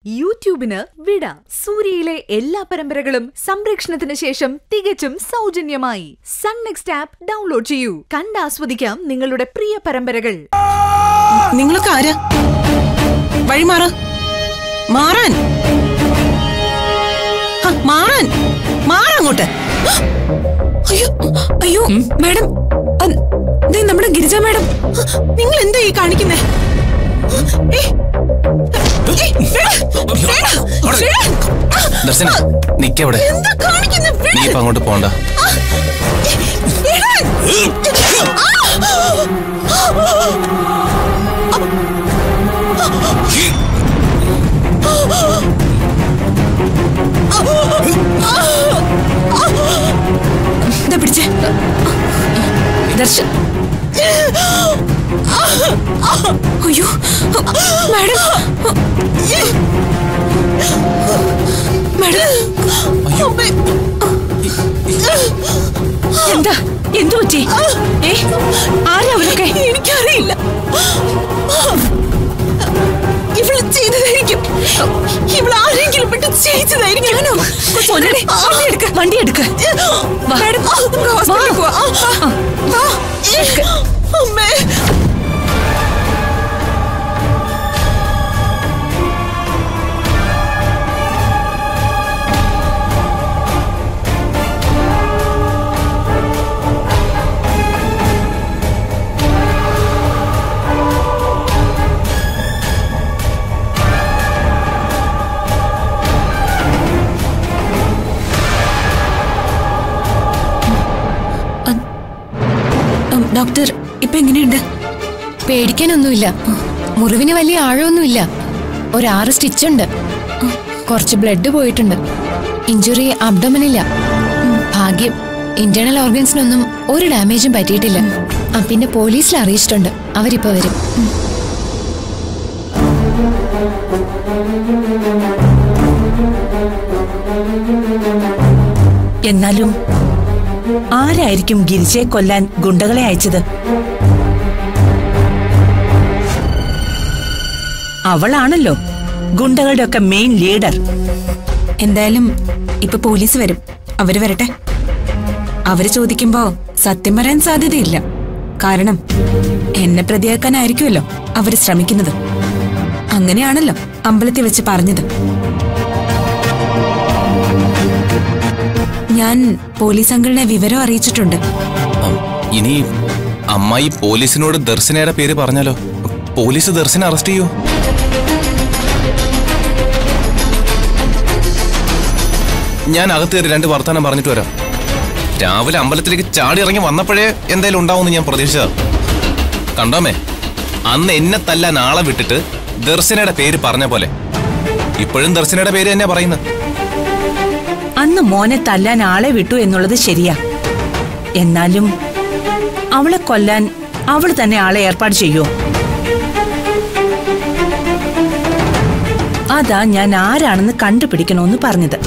യൂട്യൂബിന് വിട സൂര്യയിലെ എല്ലാ പരമ്പരകളും സംരക്ഷണത്തിന് ശേഷം തികച്ചും സൗജന്യമായി സൺ നെക്സ്റ്റ് ആപ്പ് ഡൗൺലോഡ് ചെയ്യൂ കണ്ടാസ്വദിക്കാം നിങ്ങളുടെ പ്രിയ പരമ്പരകൾ നിങ്ങളൊക്കെ ആരാ വഴി മാറ മാറാൻ ഹ, മാറാൻ മാറങ്ങോട്ട് അയ്യോ അയ്യോ മാഡം അത്, ദേ നമ്മുടെ ഗിരിജ മാഡം നിങ്ങൾ എന്താ ഈ കാണിക്കുന്നേ ഏ, ഏ, വേണ്ട, വേണ്ട, വേണ്ട. ദർശന നിക്കവിടെ എന്താ കാണിക്കുന്നെ? നീ ഇപ്പൊ അങ്ങോട്ട് പോണ്ട വിടാൻ. ദാ പിടിച്ചേ ദർശൻ അയ്യോ മാഡം മാഡം എന്താ എന്തു പറ്റി ഏ ആരാ അവരൊക്കെ എനിക്കറിയില്ല ഇവള് ചെയ്തതായിരിക്കും ഇവള് ആരെങ്കിലും പെട്ട് ചെയ്തതായിരിക്കും ഞാനോ വണ്ടി എടുക്ക വണ്ടി എടുക്ക മാഡം നമുക്ക് ഹോസ്പിറ്റലിൽ പോവാം അമ്മേ ഉം, ഡോക്ടർ ഇപ്പൊ എങ്ങനെയുണ്ട് പേടിക്കാനൊന്നുമില്ല മുറിവിന് വലിയ ആഴമൊന്നുമില്ല ഒരാറ് സ്റ്റിച്ച് ഉണ്ട് കുറച്ച് ബ്ലഡ് പോയിട്ടുണ്ട് ഇഞ്ചുറി അബ്ഡമനില്ല ഭാഗ്യം ഇന്റേണൽ ഓർഗൻസിനൊന്നും ഒരു ഡാമേജും പറ്റിയിട്ടില്ല ആ, പിന്നെ പോലീസിൽ അറിയിച്ചിട്ടുണ്ട് അവരിപ്പോ വരും എന്നാലും ആരായിരിക്കും ഗിരിജയെ കൊല്ലാൻ ഗുണ്ടകളെ അയച്ചത് അവളാണല്ലോ ഗുണ്ടകളുടെ ഒക്കെ മെയിൻ ലീഡർ എന്തായാലും ഇപ്പൊ പോലീസ് വരും അവര് വരട്ടെ അവര് ചോദിക്കുമ്പോ സത്യം പറയാൻ സാധ്യതയില്ല കാരണം എന്നെ പ്രതിയാക്കാനായിരിക്കുമല്ലോ അവര് ശ്രമിക്കുന്നത് അങ്ങനെയാണല്ലോ അമ്പലത്തിൽ വെച്ച് പറഞ്ഞത് ഞാൻ പോലീസ് അങ്കിളിനെ വിവരം അറിയിച്ചിട്ടുണ്ട് ഉം, ഇനി അമ്മായി പോലീസിനോട് ദർശനയുടെ പേര് പറഞ്ഞാലോ പോലീസ് ദർശന അറസ്റ്റ് ചെയ്യൂ ഞാൻ അകത്ത് കയറി രണ്ട് വർത്താനം പറഞ്ഞിട്ട് വരാം രാവിലെ അമ്പലത്തിലേക്ക് ചാടി ഇറങ്ങി വന്നപ്പോഴേ എന്തായാലും ഉണ്ടാവുമെന്ന് ഞാൻ പ്രതീക്ഷിച്ചതാ കണ്ടോമേ അന്ന് എന്നെ തല്ലാൻ ആളെ വിട്ടിട്ട് ദർശനയുടെ പേര് പറഞ്ഞ പോലെ ഇപ്പോഴും ദർശനയുടെ പേര് തന്നെയാ പറയുന്നത് അന്ന് മോനെ തല്ലാൻ ആളെ വിട്ടു എന്നുള്ളത് ശരിയാ എന്നാലും അവളെ കൊല്ലാൻ അവൾ തന്നെ ആളെ ഏർപ്പാട് ചെയ്യോ അതാ ഞാൻ ആരാണെന്ന് കണ്ടുപിടിക്കണമെന്ന് പറഞ്ഞത്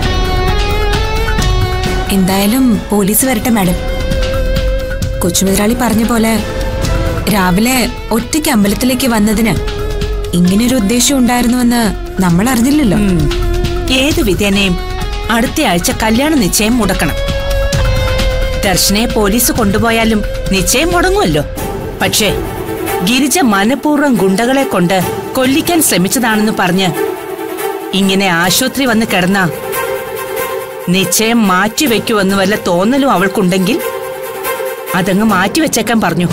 എന്തായാലും പോലീസ് വരട്ടെ മാഡം കൊച്ചുമുതലാളി പറഞ്ഞ പോലെ രാവിലെ ഒറ്റയ്ക്ക് അമ്പലത്തിലേക്ക് വന്നതിന് ഇങ്ങനൊരു ഉദ്ദേശം ഉണ്ടായിരുന്നുവെന്ന് നമ്മൾ അറിഞ്ഞില്ലല്ലോ ഉം. ഏത് വിധേനയും അടുത്ത ആഴ്ച കല്യാണ നിശ്ചയം മുടക്കണം ദർശനയെ പോലീസ് കൊണ്ടുപോയാലും നിശ്ചയം മുടങ്ങുമല്ലോ പക്ഷേ ഗിരിജ മനഃപൂർവ്വം ഗുണ്ടകളെ കൊണ്ട് കൊല്ലിക്കാൻ ശ്രമിച്ചതാണെന്ന് പറഞ്ഞ് ഇങ്ങനെ ആശുപത്രി വന്ന് കിടന്ന നിശ്ചയം മാറ്റിവെക്കുമെന്ന് വല്ല തോന്നലും അവൾക്കുണ്ടെങ്കിൽ അതങ്ങ് മാറ്റിവെച്ചേക്കാൻ പറഞ്ഞു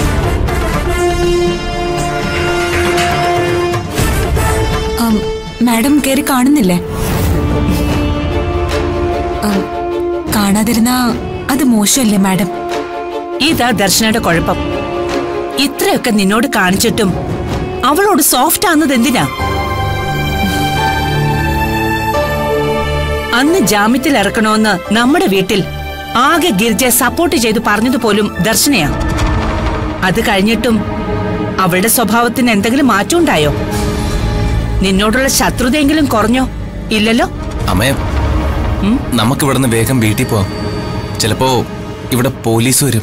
ആം, മാഡം കയറി കാണുന്നില്ലേ ആം, കാണാതിരുന്നാ അത് മോശമല്ലേ മാഡം ഇതാ ദർശനയുടെ കുഴപ്പം ഇത്രയൊക്കെ നിന്നോട് കാണിച്ചിട്ടും അവളോട് സോഫ്റ്റ് ആകുന്നത് എന്തിനാ അന്ന് ജാമ്യത്തിൽ ഇറക്കണമെന്ന് നമ്മുടെ വീട്ടിൽ ആകെ ഗിരിജയെ സപ്പോർട്ട് ചെയ്ത് പറഞ്ഞത് പോലും ദർശനയാ അത് കഴിഞ്ഞിട്ടും അവളുടെ സ്വഭാവത്തിന് എന്തെങ്കിലും മാറ്റം ഉണ്ടായോ നിന്നോടുള്ള ശത്രുതയെങ്കിലും കുറഞ്ഞോ ഇല്ലല്ലോ അമ്മേ ഉം? നമുക്ക് ഇവിടുന്ന് വേഗം വീട്ടിൽ പോവാം ചിലപ്പോ ഇവിടെ പോലീസ് വരും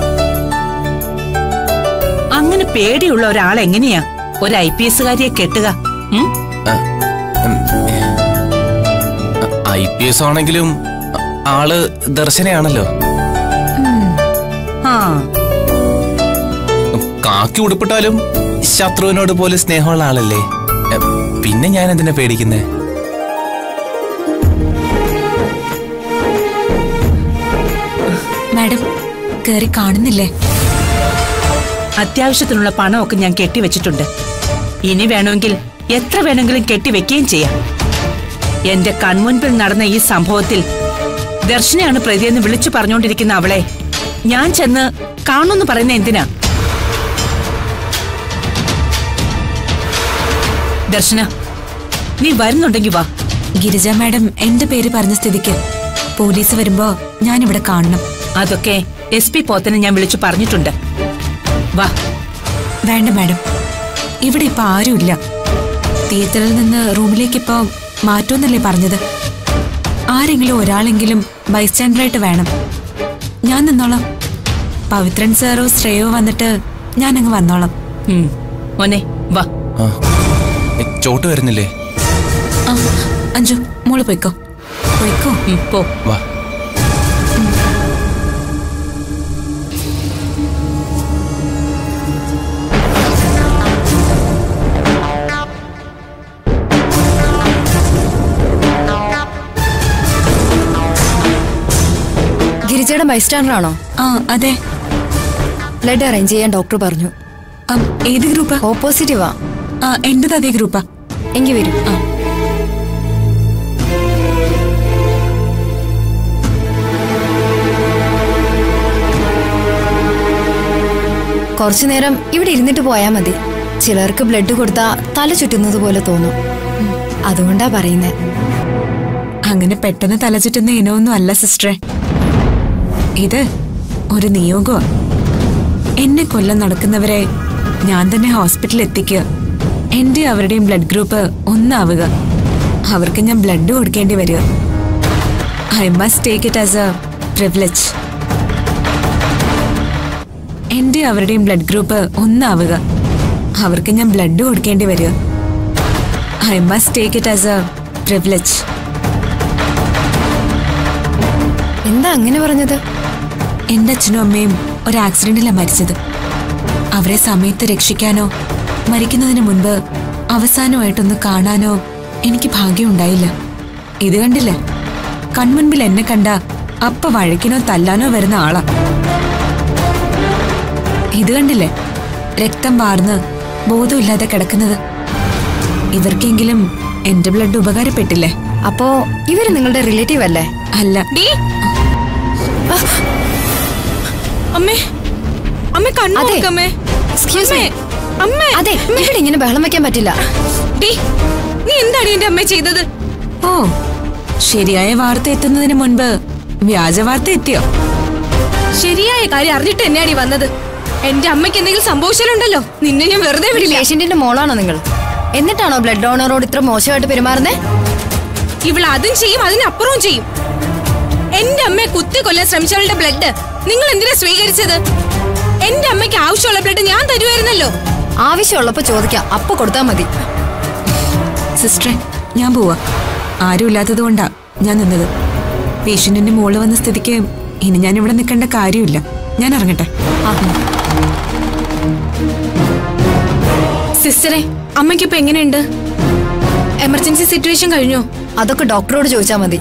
അങ്ങനെ പേടിയുള്ള ഒരാൾ എങ്ങനെയാ ഒരു ഐ പി എസുകാരിയെ കെട്ടുക ഉം? ആ, ഉം, കേസാണെങ്കിലും ആള് ദർശനയാണല്ലോ ആ കാക്കി ഉടുപ്പിട്ടാലും ശത്രുവിനോട് പോലെ സ്നേഹമുള്ള ആളല്ലേ എ, പിന്നെ ഞാൻ എന്തിനാ പേടിക്കുന്നേ മാഡം കേറി കാണുന്നില്ലേ അത്യാവശ്യത്തിനുള്ള പണമൊക്കെ ഞാൻ കെട്ടിവെച്ചിട്ടുണ്ട് ഇനി വേണമെങ്കിൽ എത്ര വേണമെങ്കിലും കെട്ടിവെക്കുകയും ചെയ്യാം എന്റെ കൺമുൻപിൽ നടന്ന ഈ സംഭവത്തിൽ ദർശനയാണ് പ്രതിയെന്ന് വിളിച്ചു പറഞ്ഞുകൊണ്ടിരിക്കുന്ന അവളെ ഞാൻ ചെന്ന് കാണുമെന്ന് പറയുന്ന എന്തിനാ ദർശന നീ വരുന്നുണ്ടെങ്കി വാ ഗിരിജ മാഡം എന്റെ പേര് പറഞ്ഞ സ്ഥിതിക്ക് പോലീസ് വരുമ്പോ ഞാനിവിടെ കാണണം അതൊക്കെ എസ് പി പോത്തനെ ഞാൻ വിളിച്ചു പറഞ്ഞിട്ടുണ്ട് വാ വേണ്ട മാഡം ഇവിടെ ഇപ്പൊ ആരുമില്ല തിയേറ്ററിൽ നിന്ന് റൂമിലേക്ക് ഇപ്പൊ മാറ്റുമെന്നല്ലേ പറഞ്ഞത് ആരെങ്കിലും ഒരാളെങ്കിലും ബൈസ്റ്റാൻഡറായിട്ട് വേണം ഞാൻ നിന്നോളാം പവിത്രൻ സാറോ ശ്രേയോ വന്നിട്ട് ഞാനങ്ങ് വന്നോളാം ഉം. മോനെ വാ ആ എ, ചോട്ട് വരുന്നില്ലേ ആ അഞ്ജു മോള് പൊയ്ക്കോ പൊയ്ക്കോ ഉം, പോ വാ ഗിരിജയുടെ ബൈസ്റ്റാൻഡർ ആണോ ആ അതെ ബ്ലഡ് അറേഞ്ച് ചെയ്യാൻ ഡോക്ടർ പറഞ്ഞു ആ, ഏത് ഗ്രൂപ്പാ ഓ പോസിറ്റീവാ ആ എന്റേത് അതേ ഗ്രൂപ്പാ എങ്കിൽ വരൂ ആ കുറച്ചു നേരം ഇവിടെ ഇരുന്നിട്ട് പോയാൽ മതി ചിലർക്ക് ബ്ലഡ് കൊടുത്താ തല ചുറ്റുന്നത് പോലെ തോന്നും ഉം, അതുകൊണ്ടാ പറയുന്നേ അങ്ങനെ പെട്ടെന്ന് തലചുറ്റുന്ന ഇനമൊന്നും അല്ല സിസ്റ്ററെ ഇത് ഒരു നിയോഗമാ എന്നെ കൊല്ലം നടക്കുന്നവരെ ഞാൻ തന്നെ ഹോസ്പിറ്റലിൽ എത്തിക്കുക എന്റെ അവരുടെയും ബ്ലഡ് ഗ്രൂപ്പ് ഒന്നാവുക അവർക്ക് ഞാൻ ബ്ലഡ് കൊടുക്കേണ്ടി വരിക I must take it as a privilege എന്റെ അവരുടെയും ബ്ലഡ് ഗ്രൂപ്പ് ഒന്നാവുക അവർക്ക് ഞാൻ ബ്ലഡ് കൊടുക്കേണ്ടി വരിക I must take it as a privilege എന്താ അങ്ങനെ പറഞ്ഞത് എന്റെ അച്ഛനും അമ്മയും ഒരു ആക്സിഡന്റിലാണ് മരിച്ചത് അവരെ സമയത്ത് രക്ഷിക്കാനോ മരിക്കുന്നതിന് മുൻപ് അവസാനമായിട്ടൊന്ന് കാണാനോ എനിക്ക് ഭാഗ്യമുണ്ടായില്ല ഇത് കണ്ടില്ലേ കൺമുൻപിൽ എന്നെ കണ്ട അപ്പ വഴക്കിനോ തല്ലാനോ വരുന്ന ആളാ ഇത് കണ്ടില്ലേ രക്തം വാർന്ന് ബോധമില്ലാതെ കിടക്കുന്നത് ഇവർക്കെങ്കിലും എന്റെ ബ്ലഡ് ഉപകാരപ്പെട്ടില്ലേ അപ്പോ ഇവര് നിങ്ങളുടെ റിലേറ്റീവ് അല്ലേ അല്ല അമ്മേ അമ്മ കണ്ണു അതെ. നോക്കമ്മേ എക്സ്ക്യൂസ് മീ അമ്മേ അതെ ഇവിടെ ഇങ്ങനെ ബഹളം വെക്കാൻ പറ്റില്ല ഡീ നീ എന്താണ് എന്റെ അമ്മ ചെയ്തത് ഓ ശരിയായ വാർത്ത എത്തുന്നതിന് മുൻപ് വ്യാജ വാർത്ത എത്തിയോ ശരിയായ കാര്യം അറിഞ്ഞിട്ട് തന്നെയാടി വന്നത് എന്റെ അമ്മയ്ക്ക് എന്തെങ്കിലും സംഭവിച്ചാലുണ്ടല്ലോ നിന്നെ ഞാൻ വെറുതെ വിടില്ല പേഷ്യന്റിന്റെ മോളാണോ നിങ്ങൾ എന്നിട്ടാണോ ബ്ലഡ് ഡോണറോട് ഇത്ര മോശമായിട്ട് പെരുമാറുന്നേ ഇവൾ അതും ചെയ്യും അതിനപ്പുറവും ചെയ്യും എന്റെ അമ്മയെ കുത്തി കൊല്ലാൻ ശ്രമിച്ചവളുടെ ബ്ലഡ് നിങ്ങൾ എന്തിനാ സ്വീകരിച്ചത് എന്റെ അമ്മയ്ക്ക് ആവശ്യമുള്ള ബ്ലഡ് ഞാൻ തരുമായിരുന്നല്ലോ ആവശ്യമുള്ളപ്പോ ചോദിക്കാം അപ്പൊ കൊടുത്താ മതി സിസ്റ്ററെ ഞാൻ പോവാ ആരും ഇല്ലാത്തത് കൊണ്ടാ ഞാൻ നിന്നത് പേഷ്യന്റിന്റെ മോള് വന്ന സ്ഥിതിക്ക് ഇനി ഞാൻ ഇവിടെ നിൽക്കേണ്ട കാര്യമില്ല ഞാൻ ഇറങ്ങട്ടെ സിസ്റ്ററെ അമ്മയ്ക്ക് ഇപ്പൊ എങ്ങനെയുണ്ട് എമർജൻസി സിറ്റുവേഷൻ കഴിഞ്ഞോ അതൊക്കെ ഡോക്ടറോട് ചോദിച്ചാ മതി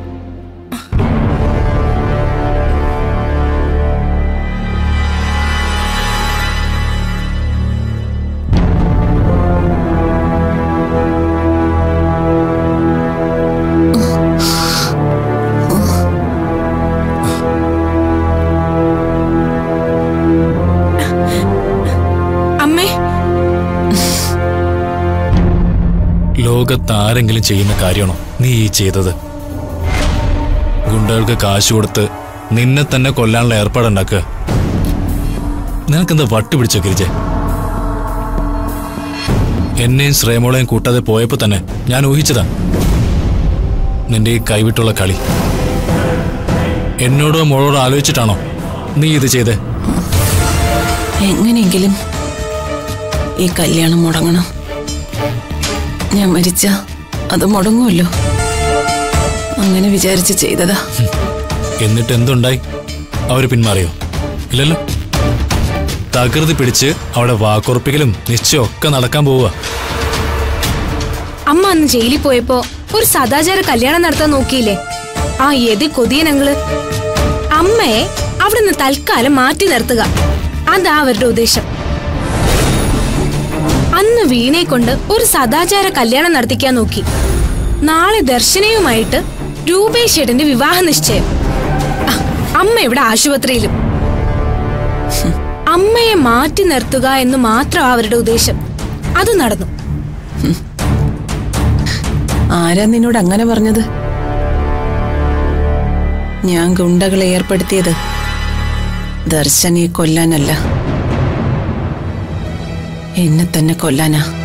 അമ്മേ ലോകത്ത് ആരെങ്കിലും ചെയ്യുന്ന കാര്യമാണോ നീ ഈ ചെയ്തത് ഗുണ്ടകൾക്ക് കാശ് കൊടുത്ത് നിന്നെ തന്നെ കൊല്ലാനുള്ള ഏർപ്പാടുണ്ടാക്കുക നിനക്കെന്താ വട്ട് പിടിച്ചോ ഗിരിജെ എന്നെയും ശ്രേമോളെയും കൂട്ടാതെ പോയപ്പോ തന്നെ ഞാൻ ഊഹിച്ചതാ നിന്റെ ഈ കൈവിട്ടുള്ള കളി എന്നോടോ മോളോടോ ആലോചിച്ചിട്ടാണോ നീ ഇത് ചെയ്തേ എങ്ങനെയെങ്കിലും ഈ കല്യാണം മുടങ്ങണം ഞാൻ മരിച്ച അത് മുടങ്ങുമല്ലോ അങ്ങനെ വിചാരിച്ച് ചെയ്തതാ എന്നിട്ട് എന്തുണ്ടായി അവര് പിന്മാറിയോ ഇല്ലല്ലോ തകൃതി പിടിച്ച് അവിടെ വാക്കുറപ്പിക്കലും നിശ്ചയം ഒക്കെ നടക്കാൻ പോവുക അമ്മ അന്ന് ജയിലിൽ പോയപ്പോ ഒരു സദാചാര കല്യാണം നടത്താൻ നോക്കിയില്ലേ ആ എതി കൊതിയനങ്ങള് അമ്മയെ അവിടുന്ന് തൽക്കാലം മാറ്റി നിർത്തുക അതാ അവരുടെ ഉദ്ദേശം അന്ന് വീണയെ കൊണ്ട് ഒരു സദാചാര കല്യാണം നടത്തിക്കാൻ നോക്കി നാളെ ദർശനയുമായിട്ട് രൂപേഷ് ഏട്ടന്റെ വിവാഹ നിശ്ചയം ആ, അമ്മ ഇവിടെ ആശുപത്രിയിലും ഹും, അമ്മയെ മാറ്റി നിർത്തുക എന്ന് മാത്രം അവരുടെ ഉദ്ദേശം അത് നടന്നു ആരാ നിന്നോട് അങ്ങനെ പറഞ്ഞത് ഞാൻ ഗുണ്ടകളെ ഏർപ്പെടുത്തിയത് ദർശനെ കൊല്ലാനല്ല എന്നെ തന്നെ കൊല്ലാനാ